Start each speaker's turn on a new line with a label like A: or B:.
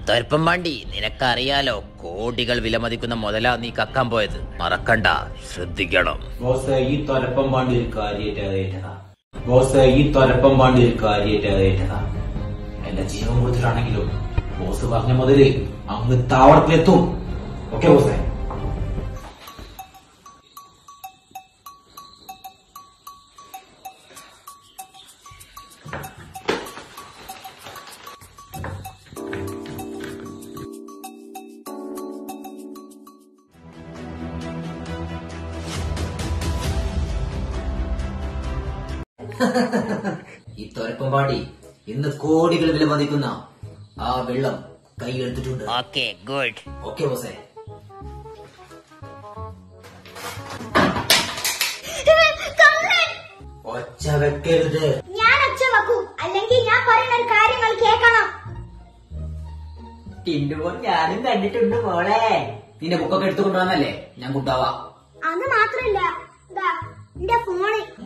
A: തൊരപ്പം വണ്ടി നിനക്കറിയാലോ കോടികൾ വിലമതിക്കുന്ന മുതലാ നീ കക്കാൻ പോയത് മറക്കണ്ട ശ്രദ്ധിക്കണം
B: ബോസ് ഈ തൊലപ്പം പാണ്ടി ഒരു കാര്യമായിട്ട് അതേറ്റതാ ബോസ് ഈ തൊലപ്പം പാണ്ടി ഒരു കാര്യമായിട്ട് അതേറ്റതാ എന്റെ ജീവൻ കൊടുത്തിട്ടാണെങ്കിലും ബോസ് പറഞ്ഞ മുതല് അങ്ങ് താവളത്തിലെത്തും ഓക്കെ ബോസേ
C: ഈ തൊരപ്പം പാടി ഇന്ന് കോടികൾ വില മതിക്കുന്ന ആ വെള്ളം കൈയെടുത്തിട്ടുണ്ട്
A: ഓക്കെ ഗുഡ്
C: ഓക്കെ ബോസേ ഒച്ച വെക്കരുത്
D: ഞാൻ ഒച്ച വെക്കും അല്ലെങ്കിൽ ഞാൻ പറയുന്ന ഒരു കാര്യങ്ങൾ കേൾക്കണം
C: ടിൻഡുമോൻ ഞാനും കണ്ടിട്ടുണ്ട് മോളെ നിന്റെ ബുക്കൊക്കെ എടുത്തുകൊണ്ടുവന്നല്ലേ ഞാൻ കൊണ്ടുപോവാ
D: അത് മാത്രല്ല ഇതാ എന്റെ ഫോണ്